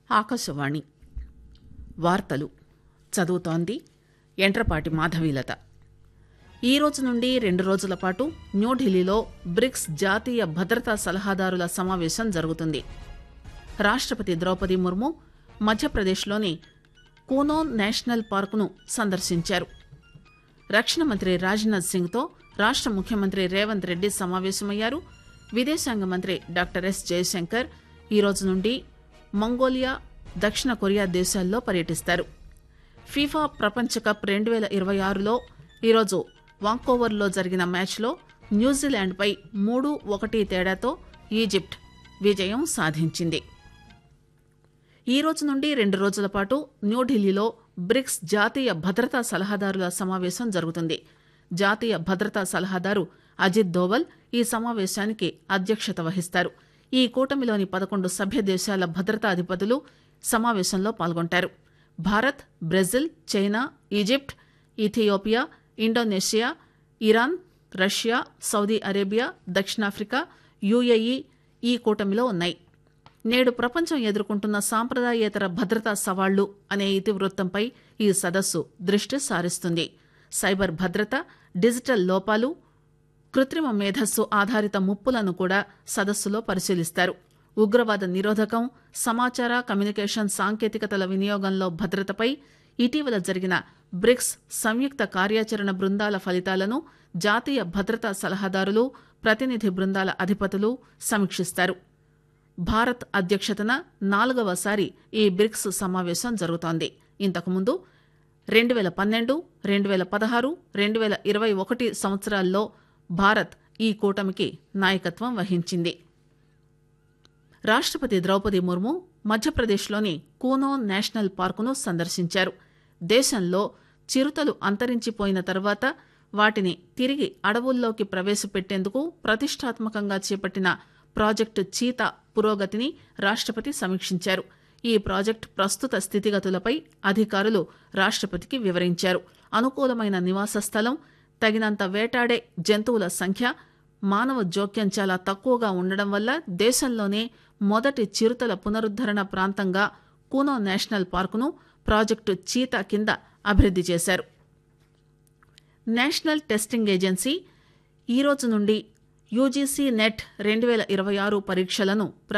ఆకాశవాణి వార్తలు చదువుతోంది ఎంట్రపాటి మాధవీలత ఈ రోజు నుండి రెండు రోజుల పాటు న్యూఢిల్లీలో బ్రిక్స్ జాతీయ భద్రతా సలహాదారుల సమావేశం జరుగుతుంది రాష్టపతి ద్రౌపది ముర్ము మధ్యప్రదేశ్లోని కూనోన్ నేషనల్ పార్కును సందర్శించారు రక్షణ మంత్రి రాజ్నాథ్ సింగ్తో రాష్ట ముఖ్యమంత్రి రేవంత్ రెడ్డి సమావేశమయ్యారు విదేశాంగ మంత్రి డాక్టర్ ఎస్ జయశంకర్ ఈ రోజు నుండి మంగోలియా దక్షిణ కొరియా దేశాల్లో పర్యటిస్తారు ఫీఫా ప్రపంచ కప్ రెండు వేల ఇరవై ఆరులో ఈరోజు వాంకోవర్లో జరిగిన మ్యాచ్లో న్యూజిలాండ్పై మూడు ఒకటి తేడాతో ఈజిప్ట్ విజయం సాధించింది ఈ రోజు నుండి రెండు రోజుల పాటు న్యూఢిల్లీలో బ్రిక్స్ జాతీయ భద్రతా సలహాదారుల సమావేశం జరుగుతుంది జాతీయ భద్రతా సలహాదారు అజిత్ దోవల్ ఈ సమావేశానికి అధ్యక్షత వహిస్తారు ఈ కూటమిలోని పదకొండు సభ్య దేశాల భద్రతా అధిపతులు సమావేశంలో పాల్గొంటారు Bharat Brazil China Egypt Ethiopia Indonesia Iran Russia Saudi Arabia దక్షిణాఫ్రికా యుఏఈ ఈ కూటమిలో ఉన్నాయి నేడు ప్రపంచం ఎదుర్కొంటున్న సాంప్రదాయేతర భద్రతా సవాళ్లు అనే ఇతివృత్తంపై ఈ సదస్సు దృష్టి సారిస్తుంది సైబర్ భద్రత డిజిటల్ లోపాలు కృత్రిమ మేధస్సు ఆధారిత ముప్పులను కూడా సదస్సులో పరిశీలిస్తారు ఉగ్రవాద నిరోధకం సమాచార కమ్యూనికేషన్ సాంకేతికతల వినియోగంలో భద్రతపై ఇటీవల జరిగిన బ్రిక్స్ సంయుక్త కార్యాచరణ బృందాల ఫలితాలను జాతీయ భద్రతా సలహాదారులు ప్రతినిధి బృందాల అధిపతులు సమీక్షిస్తారు భారత్ అధ్యక్షతన నాలుగవసారి ఈ బ్రిక్స్ సమావేశం జరుగుతోంది ఇంతకుముందు రెండు వేల పన్నెండు రెండు వేల పదహారు రెండు వేల ఇరవై ఒకటి సంవత్సరాల్లో భారత్ ఈ కూటమికి నాయకత్వం వహించింది రాష్టపతి ద్రౌపది ముర్ము మధ్యప్రదేశ్లోని కూనో నేషనల్ పార్కును సందర్శించారు దేశంలో చిరుతలు అంతరించిపోయిన తర్వాత వాటిని తిరిగి అడవుల్లోకి ప్రవేశపెట్టేందుకు ప్రతిష్టాత్మకంగా చేపట్టిన ప్రాజెక్టు చీతా పురోగతిని రాష్టపతి సమీక్షించారు ఈ ప్రాజెక్టు ప్రస్తుత స్థితిగతులపై అధికారులు రాష్టపతికి వివరించారు అనుకూలమైన నివాస స్థలం తగినంత వేటాడే జంతువుల సంఖ్య మానవ జోక్యం చాలా తక్కువగా ఉండడం వల్ల దేశంలోనే మొదటి చిరుతల పునరుద్దరణ ప్రాంతంగా కూనో నేషనల్ పార్కును ప్రాజెక్టు చీతా కింద అభివృద్ది చేశారు నేషనల్ టెస్టింగ్ ఏజెన్సీ ఈ రోజు నుండి యూజీసీ నెట్ రెండు వేల ఇరవై ఆరు పరీక్షలను